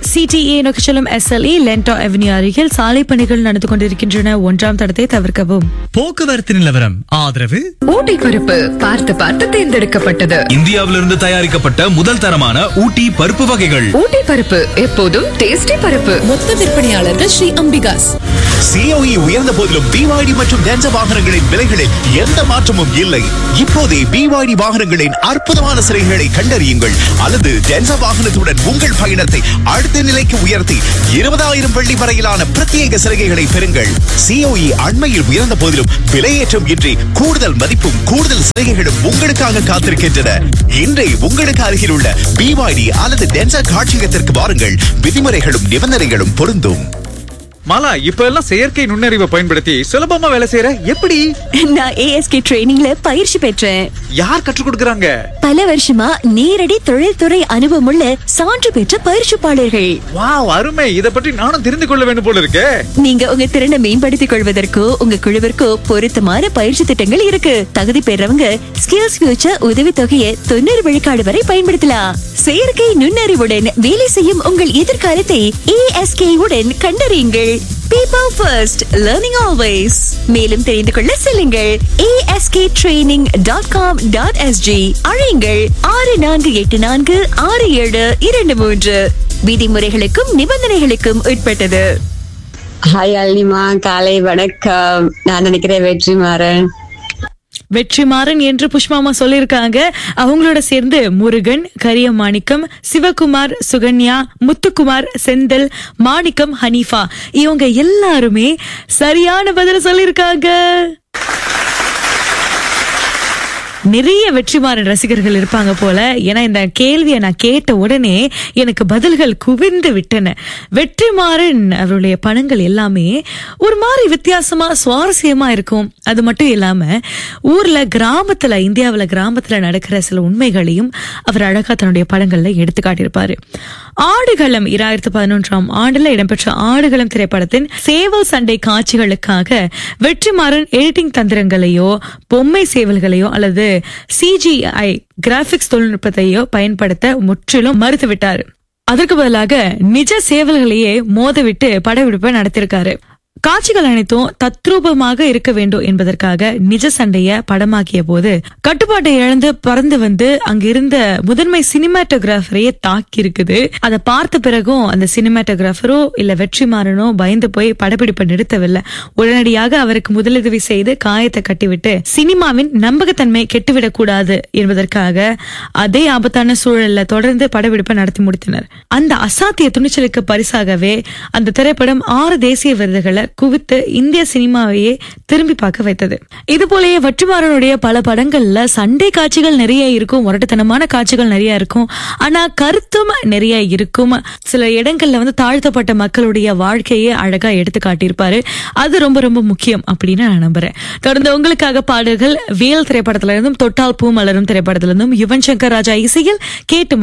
CTA நோக்கி செல்லும் SLE லென்டோ avenue அருகில் சாலை பணிகள் நடந்து கொண்டிருக்கின்றன ஒன்றாம் தடத்தை தவிர்க்கவும் போக்குவரத்து நிலவரம் ஆதரவு ஊட்டி பருப்பு பார்த்து பார்த்து தேர்ந்தெடுக்கப்பட்டது இந்தியாவிலிருந்து தயாரிக்கப்பட்ட முதல் தரமான ஊட்டி பருப்பு வகைகள் ஊட்டி பருப்பு எப்போதும் டேஸ்டி பருப்பு மொத்த விற்பனையாளர்கள் ஸ்ரீ அம்பிகாஸ் சிஓஇ உயர்ந்த போதிலும் பிவாய்டி மற்றும் டென்ச வாகனங்களின் விலைகளில் எந்த மாற்றமும் இல்லை இப்போதே பிவாய்டி வாகனங்களின் அற்புதமான சிறைகளை கண்டறியுங்கள் அல்லது டென்சா வாகனத்துடன் உங்கள் பயணத்தை அடுத்த நிலைக்கு உயர்த்தி இருபதாயிரம் வெள்ளி வரையிலான பிரத்யேக சிறைகளை பெறுங்கள் சிஓஇ அண்மையில் உயர்ந்த போதிலும் விலையேற்றம் இன்றி கூடுதல் மதிப்பும் கூடுதல் சிறைகளும் உங்களுக்காக காத்திருக்கின்றன இன்றே உங்களுக்கு அருகில் உள்ள பிவாய்டி அல்லது டென்சா காட்சியகத்திற்கு வாருங்கள் விதிமுறைகளும் நிபந்தனைகளும் பொருந்தும் மாலா இப்ப எல்லாம் செயற்கை நுண்ணறிவை பயன்படுத்தி சுலபமா வேலை செய்யற எப்படி நான் ஏஎஸ்கே ட்ரைனிங்ல பயிற்சி பெற்றேன் யார் கற்றுக் கொடுக்கறாங்க பல வருஷமா நேரடி தொழில்துறை அனுபவமுள்ள சான்று பெற்ற பயிற்சிப்பாளர்கள் வாவ் அருமை இத பற்றி நானும் தெரிந்து கொள்ள வேண்டும் போல இருக்கே நீங்க உங்க திறனை மேம்படுத்திக் கொள்வதற்கோ உங்க குழுவிற்கோ பொருத்தமான பயிற்சி திட்டங்கள் இருக்கு தகுதி பெறவங்க ஸ்கில்ஸ் ஃபியூச்சர் உதவி தொகையை தொண்ணூறு விழுக்காடு வரை பயன்படுத்தலாம் செயற்கை நுண்ணறிவுடன் வேலை செய்யும் உங்கள் எதிர்காலத்தை ஏஎஸ்கே உடன் கண்டறியுங்கள் பீப்பிள் ஃபர்ஸ்ட் லேர்னிங் ஆல்வேஸ் மேலும் தெரிந்து கொள்ள செல்லுங்கள் ASK training dot com dot SG அழையுங்கள் ஆறு நான்கு எட்டு நான்கு ஆறு ஏழு இரண்டு மூன்று விதிமுறைகளுக்கும் நிபந்தனைகளுக்கும் உட்பட்டது ஹாய் அல்லிமா காலை வணக்கம் நான் நினைக்கிறேன் வெற்றிமாறன் வெற்றிமாறன் என்று புஷ்மாமா சொல்லியிருக்காங்க அவங்களோட சேர்ந்து முருகன் கரியமாணிக்கம் சிவகுமார் சுகன்யா முத்துக்குமார் செந்தில் மாணிக்கம் ஹனீஃபா இவங்க எல்லாருமே சரியான பதில சொல்லியிருக்காங்க நிறைய வெற்றிமாறன் ரசிகர்கள் இருப்பாங்க போல ஏன்னா இந்த கேள்வியை நான் கேட்ட உடனே எனக்கு பதில்கள் குவிந்து விட்டன வெற்றிமாறன் அவருடைய படங்கள் எல்லாமே ஒரு மாதிரி வித்தியாசமா சுவாரஸ்யமா இருக்கும் அது மட்டும் இல்லாம ஊர்ல கிராமத்துல இந்தியாவுல கிராமத்துல நடக்கிற சில உண்மைகளையும் அவர் அழகா தன்னுடைய படங்கள்ல எடுத்து காட்டியிருப்பாரு ஆடுகளம் இராயிரத்தி பதினொன்றாம் ஆண்டுல இடம்பெற்ற ஆடுகளம் திரைப்படத்தின் சேவல் சண்டை காட்சிகளுக்காக வெற்றிமாறன் எடிட்டிங் தந்திரங்களையோ பொம்மை சேவல்களையோ அல்லது சிஜிஐ கிராபிக்ஸ் தொழில்நுட்பத்தையோ பயன்படுத்த முற்றிலும் மறுத்துவிட்டார் அதற்கு பதிலாக நிஜ சேவல்களையே மோதவிட்டு படப்பிடிப்பை நடத்தியிருக்காரு காட்சிகள் அனைத்தும் தத்ரூபமாக இருக்க வேண்டும் என்பதற்காக நிஜ சண்டைய படமாக்கிய போது கட்டுப்பாட்டை இழந்து பறந்து வந்து அங்கிருந்த முதன்மை சினிமாட்டோகிராஃபரையே தாக்கி இருக்குது அதை பார்த்த பிறகும் அந்த சினிமாட்டோகிராஃபரோ இல்ல வெற்றிமாறனோ பயந்து போய் படப்பிடிப்பை நிறுத்தவில்லை உடனடியாக அவருக்கு முதலுதவி செய்து காயத்தை கட்டிவிட்டு சினிமாவின் நம்பகத்தன்மை கெட்டுவிடக் கூடாது என்பதற்காக அதே ஆபத்தான சூழல்ல தொடர்ந்து படப்பிடிப்பை நடத்தி முடித்தனர் அந்த அசாத்திய துணிச்சலுக்கு பரிசாகவே அந்த திரைப்படம் ஆறு தேசிய விருதுகளை குவித்து இந்திய சினிமாவையே திரும்பி பார்க்க வைத்தது இது போலயே வற்றுமாறனுடைய பல படங்கள்ல சண்டை காட்சிகள் நிறைய இருக்கும் முரட்டுத்தனமான காட்சிகள் நிறைய இருக்கும் ஆனா கருத்தும் நிறைய இருக்கும் சில இடங்கள்ல வந்து தாழ்த்தப்பட்ட மக்களுடைய வாழ்க்கையை அழகா எடுத்து காட்டியிருப்பாரு அது ரொம்ப ரொம்ப முக்கியம் அப்படின்னு நான் நம்புறேன் தொடர்ந்து உங்களுக்காக பாடல்கள் வேல் திரைப்படத்துல இருந்தும் தொட்டால் பூ மலரும் திரைப்படத்துல இருந்தும் யுவன் சங்கர் ராஜா இசையில் கேட்டு